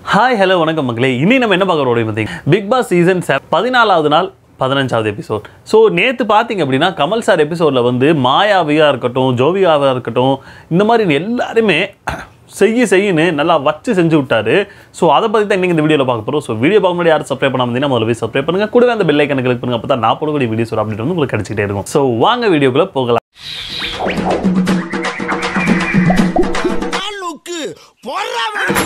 hi hello வணக்கம் மக்களே இனி நம்ம என்ன பார்க்க போறோம் பார்த்தீங்க பிக் பாஸ் சீசன் பதினாலாவது நாள் பதினஞ்சாவது எபிசோட் ஸோ நேற்று பார்த்தீங்க அப்படின்னா கமல் சார் எபிசோடில் வந்து மாயாவியாக இருக்கட்டும் ஜோவியாவாக இருக்கட்டும் இந்த மாதிரி எல்லாருமே செய்ய செய்யுன்னு நல்லா வச்சு செஞ்சு விட்டாரு ஸோ அதை பற்றி தான் இன்னைக்கு இந்த வீடியோவில் பார்க்க போகிறோம் ஸோ வீடியோ பார்க்க முன்னாடி யாரும் சப்ஸ்கிரைப் பண்ணாம இருந்தீங்கன்னா முதல்ல போய் சப்ஸ்கிரைப் பண்ணுங்க கூடவே அந்த பெல் ஐக்கனை கிளிக் பண்ணுங்க அப்போ தான் நான் போடக்கூடிய வீடியோஸ் அப்டேட் வந்து உங்களுக்கு கிடைச்சிட்டே இருக்கும் ஸோ வாங்க வீடியோக்குள்ளே போகலாம் லுக்கு போடுறா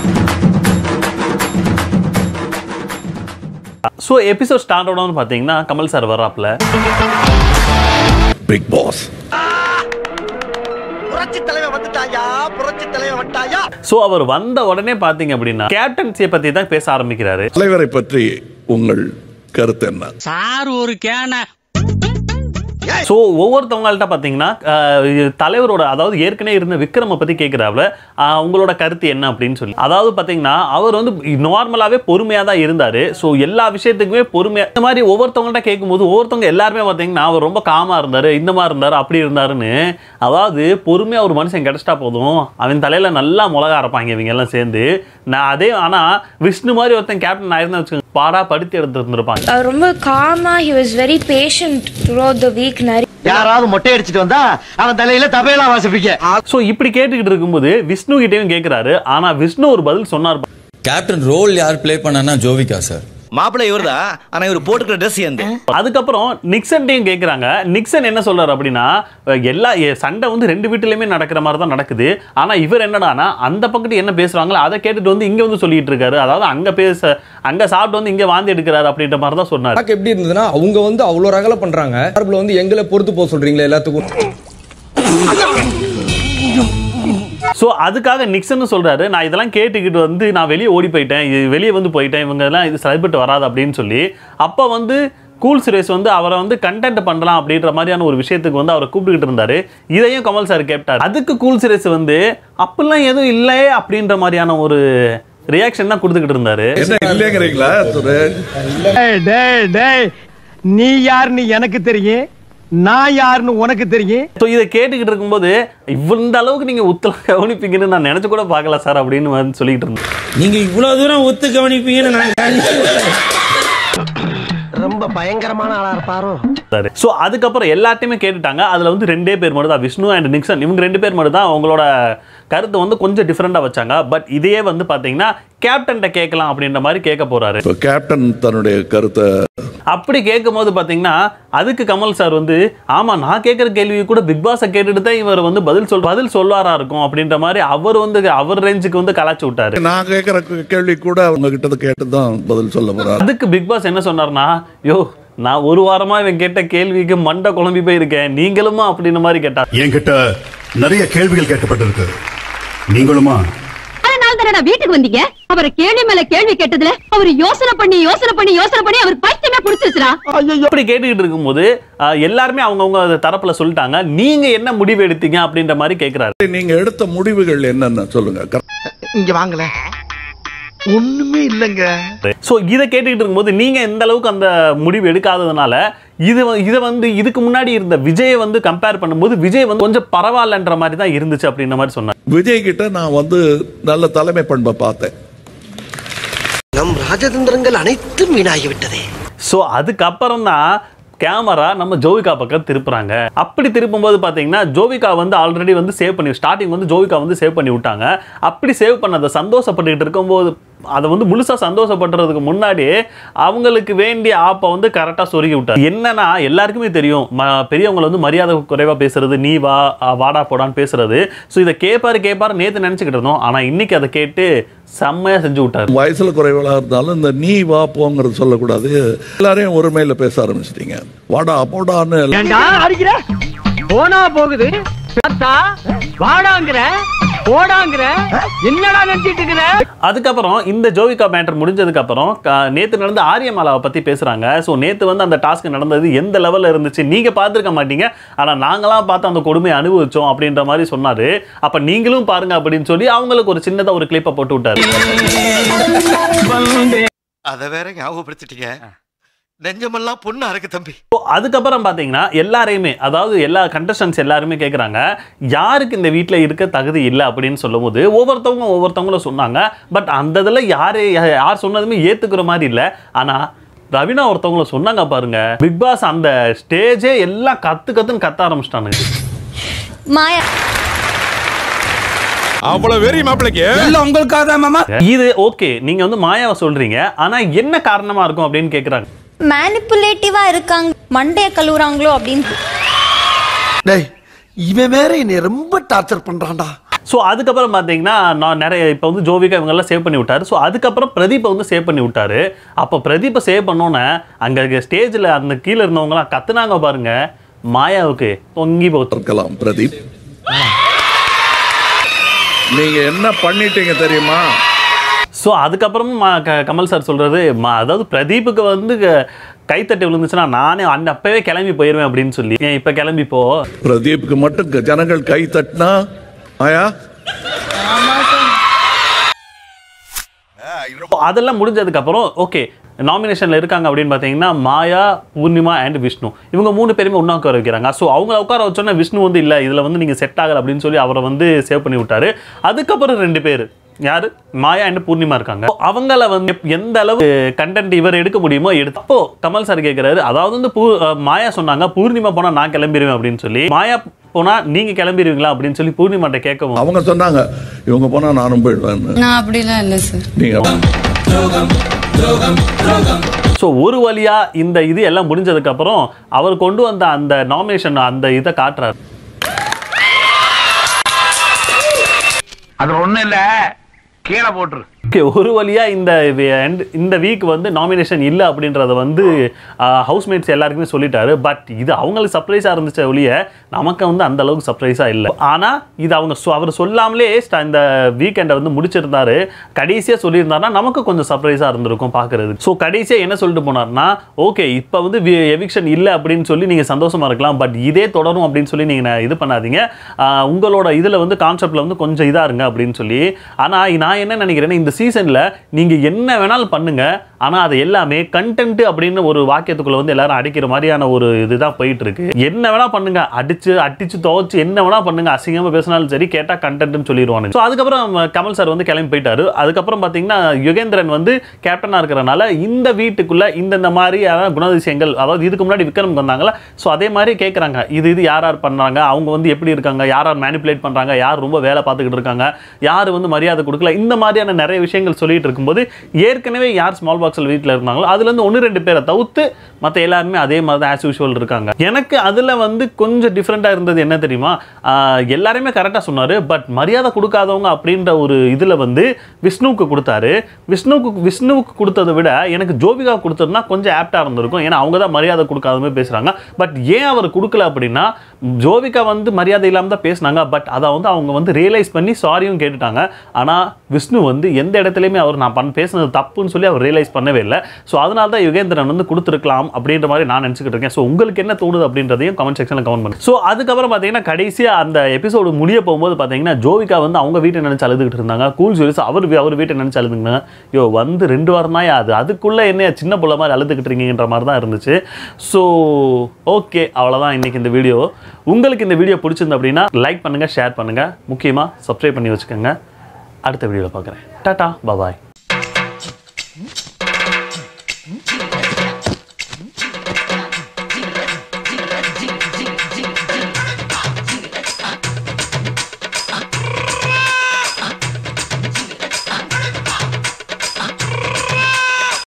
ஸோ எபிசோட் ஸ்டார்ட் ஆகணும்னு பார்த்தீங்கன்னா கமல் சார் வர்றாப்புல பிக் பாஸ் புரட்சி தலைவன் வந்துட்டாயா புரட்சி தலைவன் வந்துட்டாயா ஸோ அவர் வந்த உடனே பார்த்தீங்க அப்படின்னா கேப்டன்சியை பற்றி தான் பேச ஆரம்பிக்கிறாரு தலைவரை பற்றி உங்கள் கருத்து என்ன சார் ஒரு கேன ஸோ ஒவ்வொருத்தவங்கள்ட்ட பார்த்தீங்கன்னா அஹ், இது தலைவரோட அதாவது ஏற்கனவே இருந்த விக்ரமை பற்றி கேட்குறாப்புல உங்களோட கருத்து என்ன அப்படின்னு சொல்லி அதாவது பார்த்தீங்கன்னா அவர் வந்து நார்மலாகவே பொறுமையாக தான் இருந்தார் ஸோ எல்லா விஷயத்துக்குமே பொறுமையாக இந்த மாதிரி ஒவ்வொருத்தவங்கள்ட்ட கேட்கும்போது ஒவ்வொருத்தவங்க எல்லாருமே பார்த்தீங்கன்னா அவர் ரொம்ப காமாக இருந்தார் இந்த மாதிரி இருந்தார் அப்படி இருந்தாருன்னு அதாவது பொறுமையாக ஒரு மனுஷன் கிடச்சிட்டா போதும் அவன் தலையில் நல்லா மிளகா அரைப்பாங்க இவங்க எல்லாம் சேர்ந்து நான் அதே ஆனால் விஷ்ணு மாதிரி ஒருத்தன் கேப்டன் ஆயிருந்தா வச்சுக்கோங்க பாடா படுத்தி எடுத்துருந்துருப்பாங்க அவர் ரொம்ப காமா he was very patient through the week நிறைய யாராவது மொட்டை அடிச்சிட்டு வந்தா அவன் தலையில தபையெல்லாம் வாசிப்பீங்க ஸோ இப்படி கேட்டுக்கிட்டு இருக்கும்போது விஷ்ணு கிட்டேயும் கேட்குறாரு ஆனால் விஷ்ணு ஒரு பதில் சொன்னார் கேப்டன் ரோல் யார் ப்ளே பண்ணான்னா ஜோவிகா சார் மாப்பிள்ளை இவர்தான் ஆனா இவர் போட்டுக்கிற ட்ரெஸ் எந்த அதுக்கப்புறம் நிக்சன்ட்டையும் கேட்குறாங்க நிக்சன் என்ன சொல்றாரு அப்படின்னா அஹ், எல்லா எ- சண்டை வந்து ரெண்டு வீட்டுலையுமே நடக்கிற மாதிரி தான் நடக்குது ஆனால் இவர் என்னடானா அந்த பக்கத்து என்ன பேசுறாங்களோ அதை கேட்டுட்டு வந்து இங்கே வந்து சொல்லிட்டு இருக்காரு அதாவது அங்கே பேச அங்கே சாப்பிட்டு வந்து இங்கே வாந்தி எடுக்கிறாரு அப்படின்ற மாதிரி தான் சொன்னார் அட்டாக் எப்படி இருந்ததுன்னா அவங்க வந்து அவ்வளோ ரகலை பண்றாங்க மார்பிள் வந்து எங்களை பொறுத்து போக சொல்றீங்களா எல்லாத்துக்கும் ஸோ அதுக்காக நிக்சன் சொல்றாரு நான் இதெல்லாம் கேட்டுக்கிட்டு வந்து நான் வெளியே ஓடி போயிட்டேன் இது வெளியே வந்து போயிட்டேன் இவங்க எல்லாம் இது சரிப்பட்டு வராது அப்படின்னு சொல்லி அப்போ வந்து கூல் சுரேஷ் வந்து அவரை வந்து கண்டென்ட் பண்ணலாம் அப்படின்ற மாதிரியான ஒரு விஷயத்துக்கு வந்து அவரை கூப்பிட்டுக்கிட்டு இருந்தாரு இதையும் கமல் சார் கேட்டார் அதுக்கு கூல் சுரேஷ் வந்து அப்படிலாம் எதுவும் இல்லை அப்படின்ற மாதிரியான ஒரு ரியாக்ஷன் தான் கொடுத்துக்கிட்டு இருந்தாரு என்ன இல்லைங்கிறீங்களா சுரேஷ் டேய் டேய் நீ யாருன்னு எனக்கு தெரியும் நான் யாருன்னு உனக்கு தெரியும் ஸோ இதை கேட்டுக்கிட்டு இருக்கும்போது இந்த அளவுக்கு நீங்கள் உத்தலாம் கவனிப்பீங்கன்னு நான் நினச்சி கூட பார்க்கல சார் அப்படின்னு வந்து சொல்லிட்டு இருந்தேன் நீங்க இவ்வளவு தூரம் ஒத்து கவனிப்பீங்கன்னு நான் ரொம்ப பயங்கரமான ஆளா இருப்பாரோ சரி ஸோ அதுக்கப்புறம் எல்லாத்தையுமே கேட்டுட்டாங்க அதில் வந்து ரெண்டே பேர் மட்டும் தான் விஷ்ணு அண்ட் நிக்சன் இவங்க ரெண்டு பேர் மட்டும் தான் அவங்களோட கருத்தை வந்து கொஞ்சம் டிஃப்ரெண்ட்டாக வச்சாங்க பட் இதே வந்து பார்த்தீங்கன்னா கேப்டன்கிட்ட கேட்கலாம் அப்படின்ற மாதிரி கேட்க போறாரு இப்போ கேப்டன் தன்னுடைய கருத்தை அப்படி கேட்கும்போது பார்த்தீங்கன்னா அதுக்கு கமல் சார் வந்து ஆமாம் நான் கேட்குற கேள்வி கூட பிக் பாஸை கேட்டுட்டு தான் இவர் வந்து பதில் சொல் பதில் சொல்வாரா இருக்கும் அப்படின்ற மாதிரி அவர் வந்து அவர் ரேஞ்சுக்கு வந்து கலாச்சி விட்டாரு நான் கேட்கிற கேள்வி கூட அவங்க கிட்ட கேட்டு தான் பதில் சொல்ல போறாரு அதுக்கு பிக் பாஸ் என்ன சொன்னார்னா யோ நான் ஒரு வாரமா இவன் கேட்ட கேள்விக்கு மண்டை குழம்பி போயிருக்கேன் நீங்களுமா அப்படின்ற மாதிரி கேட்டார் என்கிட்ட நிறைய கேள்விகள் கேட்கப்பட்டிருக்கு நீங்களுமா அதனால தானடா வீட்டுக்கு வந்தீங்க அவரை கேள்வி மேல கேள்வி கேட்டதுல அவர் யோசனை பண்ணி யோசனை பண்ணி யோசனை பண்ணி அவர் பைத்தியமே புடிச்சிருச்சுடா இப்படி கேட்டுக்கிட்டு இருக்கும்போது அஹ், எல்லாருமே அவங்கவுங்க தரப்புல சொல்லிட்டாங்க நீங்க என்ன முடிவு எடுத்தீங்க அப்படின்ற மாதிரி கேட்கிறாரு நீங்க எடுத்த முடிவுகள் என்னென்ன சொல்லுங்க இங்க வாங்கல ஒண்ணுமே இல்லங்க ஸோ இதை கேட்டுக்கிட்டு இருக்கும்போது நீங்க எந்த அளவுக்கு அந்த முடிவு எடுக்காததுனால இது வ- இதை வந்து இதுக்கு முன்னாடி இருந்த விஜயை வந்து கம்பேர் பண்ணும்போது விஜய் வந்து கொஞ்சம் பரவாயில்லன்ற மாதிரி தான் இருந்துச்சு அப்படின்ற மாதிரி சொன்னார் விஜய் கிட்ட நான் வந்து நல்ல தலைமை பண்பை பார்த்தேன் நம் ராஜதந்திரங்கள் அனைத்தும் வீணாகி விட்டதே ஸோ அதுக்கப்புறம் தான் கேமரா நம்ம ஜோவிகா பக்கம் திருப்புறாங்க அப்படி திருப்பும்போது பார்த்தீங்கன்னா ஜோவிகா வந்து ஆல்ரெடி வந்து சேவ் பண்ணி ஸ்டார்டிங் வந்து ஜோவிகா வந்து சேவ் பண்ணி விட்டாங்க அப்படி சேவ் பண்ணதை சந்தோஷப்பட்டுக்கிட்டு இருக்கும்போது அதை வந்து முழுசாக சந்தோஷப்படுறதுக்கு முன்னாடி அவங்களுக்கு வேண்டிய ஆப்பை வந்து கரெக்டாக சொருகி விட்டார் என்னன்னா எல்லாருக்குமே தெரியும் ம பெரியவங்களை வந்து மரியாதை குறைவாக பேசுறது நீ வா அ, வாடா போடான்னு பேசுறது ஸோ இதை கேட்பாரு கேட்பாரு நேற்று நினச்சிக்கிட்டு இருந்தோம் ஆனால் இன்னைக்கு அதை கேட்டு செம்மையாக செஞ்சு விட்டார் வயசுல குறைவலா இருந்தாலும் இந்த நீ வா போங்கிறது சொல்லக்கூடாது எல்லாரையும் ஒருமையில பேச ஆரம்பிச்சிட்டீங்க வாடா போடான்னு ஏண்டா அடிக்கிற போனா போகுது பார்த்தா வாடாங்கிற போடாங்கிற என்னடா நினைச்சிட்டு இருக்கிற அதுக்கப்புறம் இந்த ஜோவிகா மேட்டர் முடிஞ்சதுக்கு அப்புறம் க- நேத்து நடந்த ஆரியமாலாவை பத்தி பேசுறாங்க ஸோ நேத்து வந்து அந்த டாஸ்க் நடந்தது எந்த லெவல்ல இருந்துச்சு நீங்க பார்த்துருக்க மாட்டீங்க ஆனா நாங்களாம் பார்த்து அந்த கொடுமையை அனுபவிச்சோம் அப்படின்ற மாதிரி சொன்னாரு அப்ப நீங்களும் பாருங்க அப்படின்னு சொல்லி அவங்களுக்கு ஒரு சின்னதா ஒரு கிளிப்பை போட்டு விட்டாரு அத வேற ஞாபகப்படுத்திட்டீங்க நெஞ்சமெல்லாம் பொண்ணு அறக்கு தம்பி So, அதுக்கப்புறம் பார்த்தீங்கன்னா எல்லாரையுமே அதாவது எல்லா கண்டஸ்டன்ஸ் எல்லாருமே கேட்குறாங்க யாருக்கு இந்த வீட்டில் இருக்க தகுதி இல்லை அப்படின்னு சொல்லும்போது ஒவ்வொருத்தவங்க ஒவ்வொருத்தவங்களும் சொன்னாங்க பட் அந்த இதில் யார் யார் சொன்னதுமே ஏற்றுக்கிற மாதிரி இல்லை ஆனால் ரவினா ஒருத்தவங்கள சொன்னாங்க பாருங்க பிக் பாஸ் அந்த ஸ்டேஜே எல்லாம் கத்து கத்துன்னு கத்த ஆரம்பிச்சிட்டானுங்க மாயா அவ்வளவு வெறி மாப்பிளைக்கு எல்லாம் உங்களுக்காக தான் மாமா இது ஓகே நீங்க வந்து மாயாவை சொல்றீங்க ஆனா என்ன காரணமா இருக்கும் அப்படின்னு கேக்குறாங்க மேனிப்புலேட்டிவா இருக்காங்க மண்டைய கழுவுறாங்களோ அப்படின்னு டேய் இவன் வேற என்னை ரொம்ப டார்ச்சர் பண்றான்டா ஸோ அதுக்கப்புறம் பார்த்தீங்கன்னா நான் நிறைய இப்போ வந்து ஜோவிகா இவங்கெல்லாம் சேவ் பண்ணி விட்டாரு ஸோ அதுக்கப்புறம் பிரதீப்பை வந்து சேவ் பண்ணி விட்டாரு அப்போ பிரதீப்பை சேவ் பண்ணோன்னே அங்கே ஸ்டேஜில் அந்த கீழே இருந்தவங்களாம் கத்துனாங்க பாருங்க மாயாவுக்கு தொங்கி போச்சு இருக்கலாம் பிரதீப் நீங்க என்ன பண்ணிட்டீங்க தெரியுமா ஸோ அதுக்கப்புறமும் மா- க- கமல் சார் சொல்கிறது அதாவது பிரதீப்புக்கு வந்து க- கைத்தட்டி விழுந்துச்சுன்னா நானே அந்த அப்பவே கிளம்பி போயிடுவேன் அப்படின்னு சொல்லி ஏன் இப்போ கிளம்பி போ பிரதீப்புக்கு மட்டும் க- ஜனங்கள் கை தட்டினா ஆயா அதெல்லாம் முடிஞ்சதுக்கப்புறம் ஓகே நாமினேஷனில் இருக்காங்க அப்படின்னு பார்த்தீங்கன்னா மாயா பூர்ணிமா அண்ட் விஷ்ணு இவங்க மூணு பேருமே ஒன்றா உட்கார வைக்கிறாங்க ஸோ அவங்கள உட்கார வச்சோன்னா விஷ்ணு வந்து இல்லை இதில் வந்து நீங்கள் செட் ஆகலை அப்படின்னு சொல்லி அவரை வந்து சேவ் பண்ணி விட்டாரு அதுக்கப்புறம் ரெண்டு பேர் யாரு மாயா அண்ட் பூர்ணிமா இருக்காங்க So, அவங்கள வந்து எப்- எந்த அளவு கண்டென்ட் இவர் எடுக்க முடியுமோ எடுத்து அப்போ கமல் சார் கேட்குறாரு அதாவது வந்து பூ அஹ் மாயா சொன்னாங்க பூர்ணிமா போனால் நான் கிளம்பிடுவேன் அப்படின்னு சொல்லி மாயா போனா நீங்க கிளம்பிடுவீங்களா அப்படின்னு சொல்லி பூர்ணிமாட்ட கேட்கவும் அவங்க சொன்னாங்க இவங்க போனா நானும் போயிடுவேன்னு நான் அப்படிலாம் இல்லை சார் நீங்க ஸோ ஒரு வழியா இந்த இது எல்லாம் முடிஞ்சதுக்கு அப்புறம் அவர் கொண்டு வந்த அந்த நாமினேஷன் அந்த இதை காட்டுறாரு அது ஒண்ணு இல்ல கீழே போட்டுரு ஓகே ஒரு வழியா இந்த வி- end- இந்த வீக் வந்து நாமினேஷன் இல்லை அப்படின்றத வந்து ஹவுஸ்மேட்ஸ் எல்லாருக்குமே சொல்லிட்டாரு பட் இது அவங்களுக்கு சர்ப்ரைஸாக இருந்துச்சு ஒழிய நமக்கு வந்து அந்த அளவுக்கு சர்ப்ரைஸாக இல்லை ஆனால் இது அவங்க சொ- அவர் சொல்லாமலே sta- இந்த வீக்கெண்டை வந்து முடிச்சிருந்தாரு கடைசியாக சொல்லியிருந்தாருன்னா நமக்கு கொஞ்சம் சர்ப்ரைஸாக இருந்திருக்கும் பார்க்கறது ஸோ கடைசியாக என்ன சொல்லிட்டு போனார்னா ஓகே இப்போ வந்து எவிக்ஷன் இல்லை அப்படின்னு சொல்லி நீங்கள் சந்தோஷமா இருக்கலாம் பட் இதே தொடரும் அப்படின்னு சொல்லி நீங்கள் இது பண்ணாதீங்க ஆஹ் உங்களோட இதில் வந்து கான்செப்டில் வந்து கொஞ்சம் இதாக இருங்க அப்படின்னு சொல்லி ஆனால் நான் என்ன நினைக்கிறேன்னா இந்த சீசனில் நீங்கள் என்ன வேணாலும் பண்ணுங்க ஆனால் அது எல்லாமே கண்டென்ட் அப்படின்னு ஒரு வாக்கியத்துக்குள்ள வந்து எல்லாரும் அடிக்கிற மாதிரியான ஒரு இதுதான் போயிட்டு இருக்கு என்ன வேணா பண்ணுங்க அடிச்சு அடிச்சு துவச்சு என்ன வேணா பண்ணுங்க அசிங்கமா பேசினாலும் சரி கேட்டா கண்டென்ட்னு சொல்லிடுவானுங்க ஸோ அதுக்கப்புறம் கமல் சார் வந்து கிளம்பி போயிட்டாரு அதுக்கப்புறம் பார்த்தீங்கன்னா யுகேந்திரன் வந்து கேப்டனாக இருக்கிறனால இந்த வீட்டுக்குள்ள இந்தந்த மாதிரியான குணாதிசயங்கள் அதாவது இதுக்கு முன்னாடி விக்ரம் வந்தாங்களா ஸோ அதே மாதிரி கேட்குறாங்க இது இது யார் யார் பண்ணுறாங்க அவங்க வந்து எப்படி இருக்காங்க யார் யார் மேனிப்புலேட் பண்ணுறாங்க யார் ரொம்ப வேலை பார்த்துக்கிட்டு இருக்காங்க யார் வந்து மரியாதை கொடுக்கல இந்த மாதிரியான நிறைய விஷயங்கள் சொல்லிட்டு இருக்கும்போது ஏற்கனவே யார் ஸ்மால் பாக்ஸில் வீட்டில் இருந்தாங்களோ அதுலேருந்து ஒன்று ரெண்டு பேரை தவிர்த்து மற்ற எல்லாருமே அதே மாதிரி தான் ஆஸ் யூஷுவல் இருக்காங்க எனக்கு அதில் வந்து கொஞ்சம் டிஃப்ரெண்ட்டாக இருந்தது என்ன தெரியுமா ஆஹ் எல்லாருமே கரெக்டாக சொன்னார் பட் மரியாதை கொடுக்காதவங்க அப்படின்ற ஒரு இதில் வந்து விஷ்ணுவுக்கு கொடுத்தாரு விஷ்ணுவுக்கு விஷ்ணுவுக்கு கொடுத்ததை விட எனக்கு ஜோபிகா கொடுத்ததுனா கொஞ்சம் ஆப்டாக இருந்திருக்கும் ஏன்னா அவங்க தான் மரியாதை கொடுக்காத மாதிரி பேசுகிறாங்க பட் ஏன் அவர் கொடுக்கல அப்படின்னா ஜோவிகா வந்து மரியாதை இல்லாமல் தான் பேசினாங்க பட் அதை வந்து அவங்க வந்து ரியலைஸ் பண்ணி சாரியும் கேட்டுட்டாங்க ஆனால் விஷ்ணு வந்து எந்த இடத்துலையுமே அவர் நான் பண்ண பேசுனது தப்புன்னு சொல்லி அவர் ரியலைஸ் பண்ணவே இல்லை ஸோ அதனால தான் யுகேந்திரன் வந்து கொடுத்துருக்கலாம் அப்படின்ற மாதிரி நான் நினச்சிக்கிட்டு இருக்கேன் ஸோ உங்களுக்கு என்ன தோணுது அப்படின்றதையும் கமெண்ட் செக்ஷனில் கமெண்ட் பண்ணுங்க ஸோ அதுக்கப்புறம் பார்த்தீங்கன்னா கடைசியாக அந்த எபிசோடு முடிய போகும்போது பார்த்தீங்கன்னா ஜோவிகா வந்து அவங்க வீட்டை நினச்சி அழுதுகிட்டு இருந்தாங்க கூல் ஜூரிஸ் அவர் வீ- அவர் வீட்டை நினச்சி அழுதுங்க யோ வந்து ரெண்டு வாரம் தான் அது அதுக்குள்ளே என்ன சின்ன புள்ள மாதிரி அழுதுகிட்டு இருக்கீங்கன்ற மாதிரி தான் இருந்துச்சு ஸோ ஓகே அவ்வளோதான் இன்னைக்கு இந்த வீடியோ உங்களுக்கு இந்த வீடியோ பிடிச்சிருந்து அப்படின்னா லைக் பண்ணுங்கள் ஷேர் பண்ணுங்கள் முக்கியமாக சப்ஸ்கிரைப் பண்ணி வச்சுக்கோங்க அடுத்த வீடியோவில் பார்க்குறேன் டாட்டா பாய்